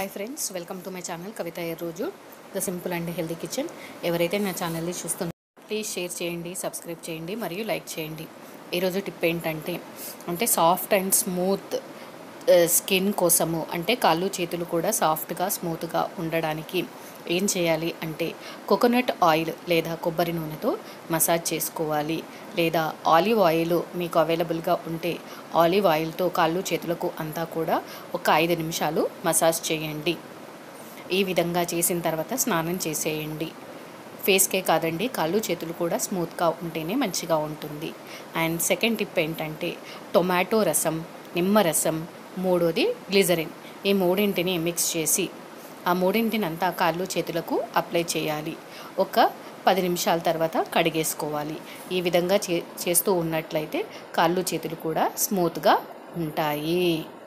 hi friends welcome to my channel Kavitha ఏ రోజు the simple and healthy kitchen ఎవరైతే నా ఛానల్ని చూస్తున్నారో ప్లీజ్ షేర్ చేయండి సబ్స్క్రైబ్ చేయండి మరియు లైక్ చేయండి ఈరోజు టిప్ ఏంటంటే అంటే సాఫ్ట్ అండ్ స్మూత్ స్కిన్ కోసము అంటే కాళ్ళు చేతులు కూడా సాఫ్ట్గా స్మూత్గా ఉండడానికి ఏం చేయాలి అంటే కోకోనట్ ఆయిల్ లేదా కొబ్బరి నూనెతో మసాజ్ చేసుకోవాలి లేదా ఆలివ్ ఆయిల్ మీకు అవైలబుల్గా ఉంటే ఆలివ్ ఆయిల్తో కాళ్ళు చేతులకు అంతా కూడా ఒక ఐదు నిమిషాలు మసాజ్ చేయండి ఈ విధంగా చేసిన తర్వాత స్నానం చేసేయండి ఫేస్కే కాదండి కాళ్ళు చేతులు కూడా స్మూత్గా ఉంటేనే మంచిగా ఉంటుంది అండ్ సెకండ్ టిప్ ఏంటంటే టొమాటో రసం నిమ్మరసం మూడోది గ్లిజరిన్ ఈ మూడింటిని మిక్స్ చేసి ఆ మూడింటిని అంతా కాళ్ళు చేతులకు అప్లై చేయాలి ఒక పది నిమిషాల తర్వాత కడిగేసుకోవాలి ఈ విధంగా చే చేస్తూ ఉన్నట్లయితే కాళ్ళు చేతులు కూడా స్మూత్గా ఉంటాయి